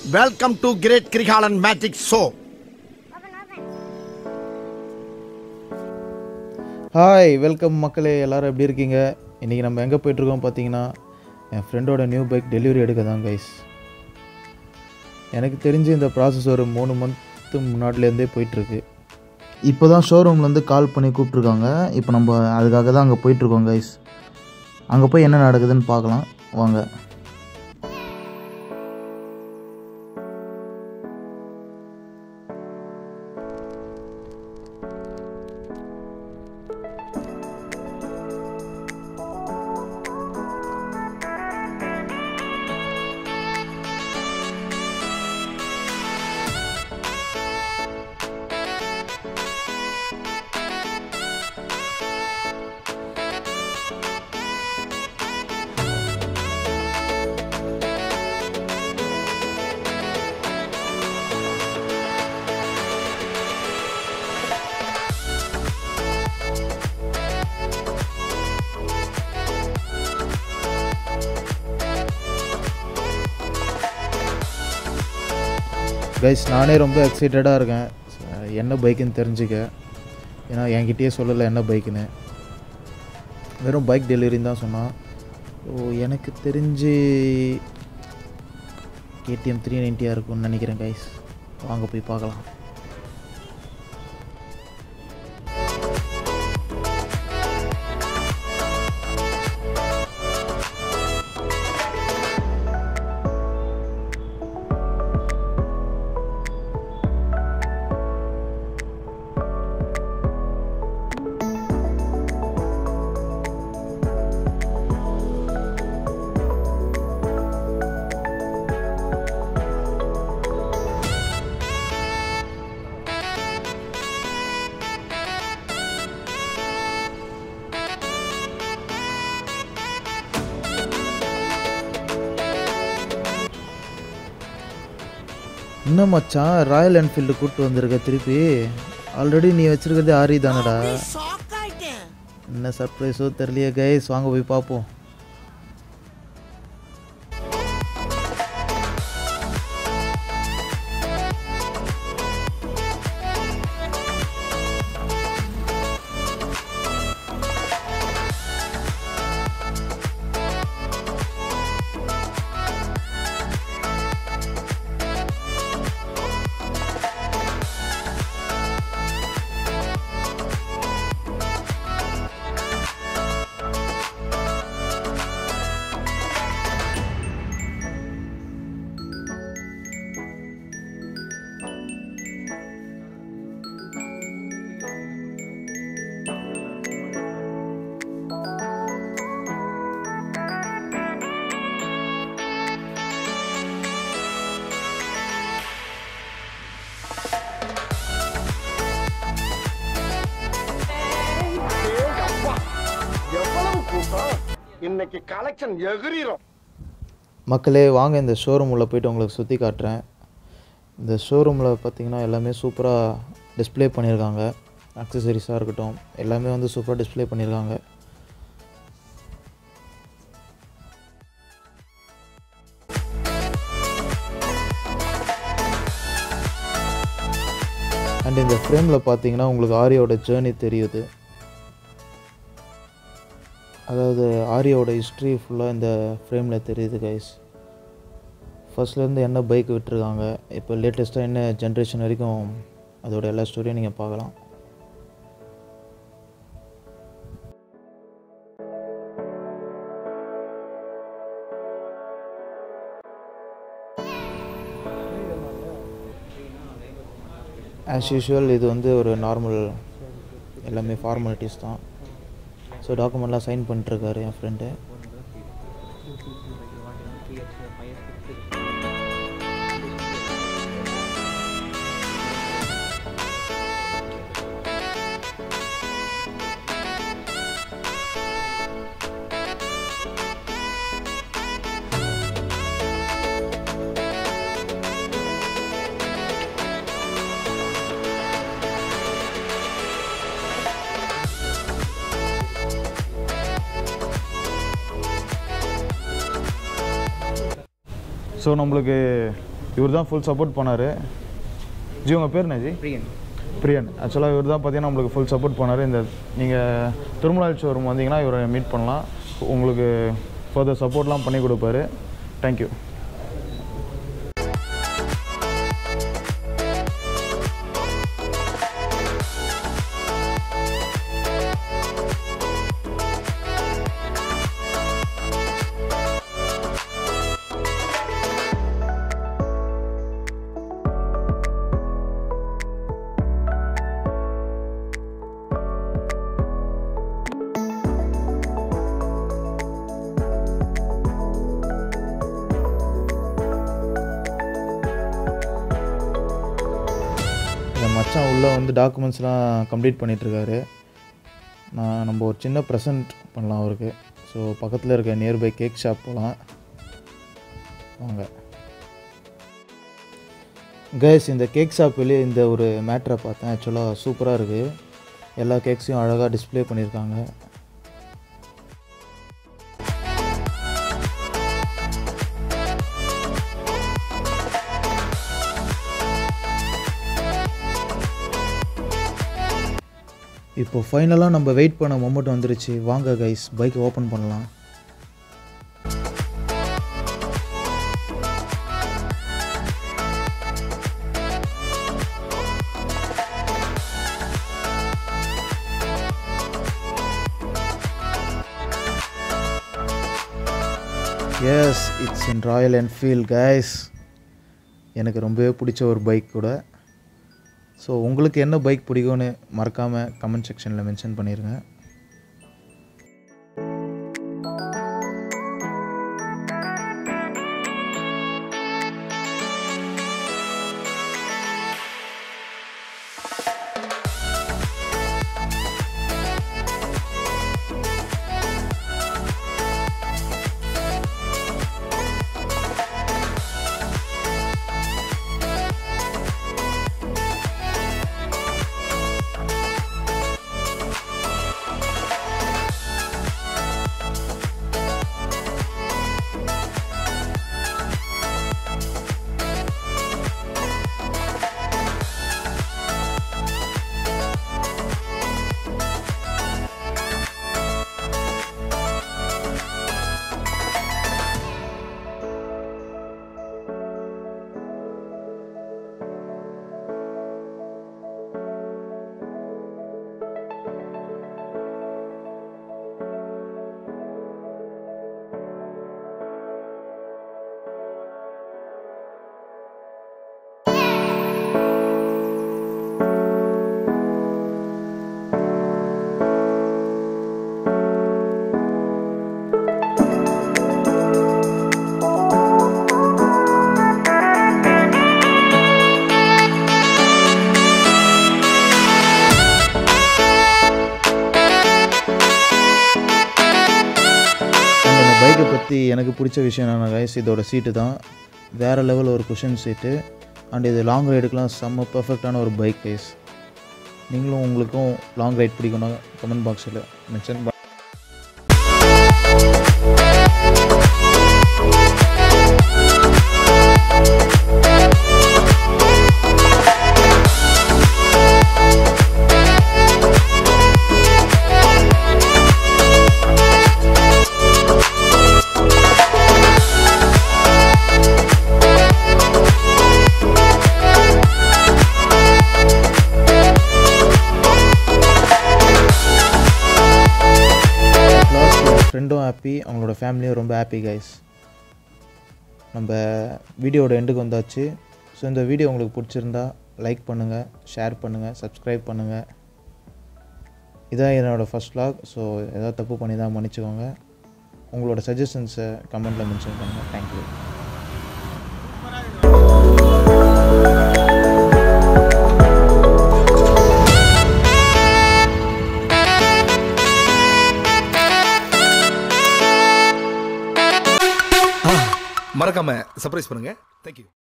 welcome to great Kirikalan magic show hi welcome மக்களே எல்லாரும் எப்படி இருக்கீங்க இன்றைக்கி நம்ம எங்கே போயிட்டுருக்கோம் பார்த்தீங்கன்னா என் ஃப்ரெண்டோட நியூ பைக் டெலிவரி எடுக்க தான் கைஸ் எனக்கு தெரிஞ்சு இந்த ப்ராசஸ் ஒரு மூணு மந்த்து முன்னாடிலேருந்தே போயிட்டுருக்கு இப்போ தான் ஷோரூம்லேருந்து கால் பண்ணி கூப்பிட்ருக்காங்க இப்போ நம்ம அதுக்காக தான் அங்கே போயிட்டுருக்கோம் கைஸ் அங்கே போய் என்ன நடக்குதுன்னு பார்க்கலாம் வாங்க கைஸ் நானே ரொம்ப எக்ஸைட்டடாக இருக்கேன் அஹ் என்ன பைக்குன்னு தெரிஞ்சுக்க ஏன்னா என்கிட்டயே சொல்லலை என்ன பைக்குன்னு வெறும் பைக் டெலிவரின்னு தான் சொன்னான் ஓ எனக்கு தெரிஞ்சு கேடிஎம் த்ரீ நைன்ட்டியாக இருக்கும்னு நினைக்கிறேன் கைஸ் வாங்க போய் பார்க்கலாம் இன்னும் மச்சான் ராயல் என்ஃபீல்டு கூப்பிட்டு வந்திருக்க திருப்பி ஆல்ரெடி நீ வச்சிருக்கிறதே ஆரி தானடா என்ன சர்ப்ரைஸோ தெரியலையே கைஸ் வாங்க போய் பார்ப்போம் எவ்வளவு கூட்டம் இன்னைக்கு கலெக்ஷன் எகிரிரும் மக்களே வாங்க இந்த ஷோரூம் உள்ள போயிட்டு உங்களுக்கு சுற்றி காட்டுறேன் இந்த ஷோரூமில் பார்த்தீங்கன்னா எல்லாமே சூப்பராக டிஸ்ப்ளே பண்ணியிருக்காங்க அக்சசரிஸாக இருக்கட்டும் எல்லாமே வந்து சூப்பராக டிஸ்ப்ளே பண்ணியிருக்காங்க அண்ட் இந்த ஃப்ரேமில் பார்த்தீங்கன்னா உங்களுக்கு ஆரியோட ஜேர்னி தெரியுது அதாவது ஆரியோட ஹிஸ்ட்ரி ஃபுல்லாக இந்த ஃப்ரேமில் தெரியுது கைஸ் ஃபர்ஸ்ட்லேருந்து என்ன பைக் விட்டுருக்காங்க இப்போ லேட்டஸ்ட்டாக என்ன ஜென்ரேஷன் வரைக்கும் அதோட எல்லா ஸ்டோரியும் நீங்கள் பார்க்கலாம் ஆஸ் யூஷுவல் இது வந்து ஒரு நார்மல் எல்லாமே ஃபார்மாலிட்டிஸ் தான் ஸோ டாக்குமெண்ட்லாம் சைன் பண்ணிட்டுருக்காரு என் ஃப்ரெண்டு ஸோ நம்மளுக்கு இவர் தான் ஃபுல் சப்போர்ட் பண்ணார் ஜி உங்கள் பேர் என்ன ஜி பிரியன் பிரியன் ஆக்சுவலாக இவர் தான் பார்த்தீங்கன்னா நம்மளுக்கு ஃபுல் சப்போர்ட் பண்ணார் இந்த நீங்கள் திருமலால் ஷோரூம் வந்தீங்கன்னா இவரை மீட் பண்ணலாம் உங்களுக்கு ஃபர்தர் சப்போர்ட்லாம் பண்ணி கொடுப்பாரு தேங்க்யூ இந்த மச்சான் உள்ளே வந்து டாக்குமெண்ட்ஸ்லாம் கம்ப்ளீட் பண்ணிகிட்ருக்காரு நான் நம்ம ஒரு சின்ன ப்ரெசன்ட் பண்ணலாம் அவருக்கு ஸோ பக்கத்தில் இருக்க நியர்பை கேக் ஷாப் போகலாம் வாங்க கைஸ் இந்த கேக் ஷாப் வெளியே இந்த ஒரு மேட்ரை பார்த்தேன் ஆக்சுவலாக சூப்பராக இருக்குது எல்லா கேக்ஸையும் அழகாக டிஸ்ப்ளே பண்ணியிருக்காங்க இப்போ ஃபைனலாக நம்ம வெயிட் பண்ண மொமெண்ட் வந்துருச்சு வாங்க கைஸ் பைக் ஓப்பன் பண்ணலாம் yes it's in Royal Enfield guys எனக்கு ரொம்பவே பிடிச்ச ஒரு பைக் கூட ஸோ உங்களுக்கு என்ன பைக் பிடிக்கும்னு மறக்காமல் கமெண்ட் செக்ஷனில் மென்ஷன் பண்ணிடுங்க And இந்த பைக்கை பற்றி எனக்கு பிடிச்ச விஷயம் என்னென்ன கைஸ் இதோட சீட்டு தான் வேறு லெவல் ஒரு குஷன் சீட்டு அண்ட் இது லாங் ரைடுக்கெலாம் செம்ம பர்ஃபெக்டான ஒரு பைக் கைஸ் நீங்களும் உங்களுக்கும் லாங் ரைட் பிடிக்கும்னா கமெண்ட் பாக்ஸில் மென்ஷன் லாஸ்ட் ஃப்ரெண்டும் ஹாப்பி அவங்களோட ஃபேமிலியும் ரொம்ப ஹாப்பி கைஸ் நம்ம வீடியோட எண்டுக்கு வந்தாச்சு ஸோ இந்த வீடியோ உங்களுக்கு பிடிச்சிருந்தா லைக் பண்ணுங்கள் ஷேர் பண்ணுங்கள் சப்ஸ்கிரைப் பண்ணுங்கள் இதான் என்னோடய ஃபஸ்ட் vlog ஸோ ஏதாவது தப்பு பண்ணி தான் மன்னிச்சுக்கோங்க உங்களோட சஜஷன்ஸை கமெண்ட்டில் மென்ஷன் பண்ணுங்கள் தேங்க்யூ மறக்காம சர்ப்ரைஸ் பண்ணுங்க தேங்க்யூ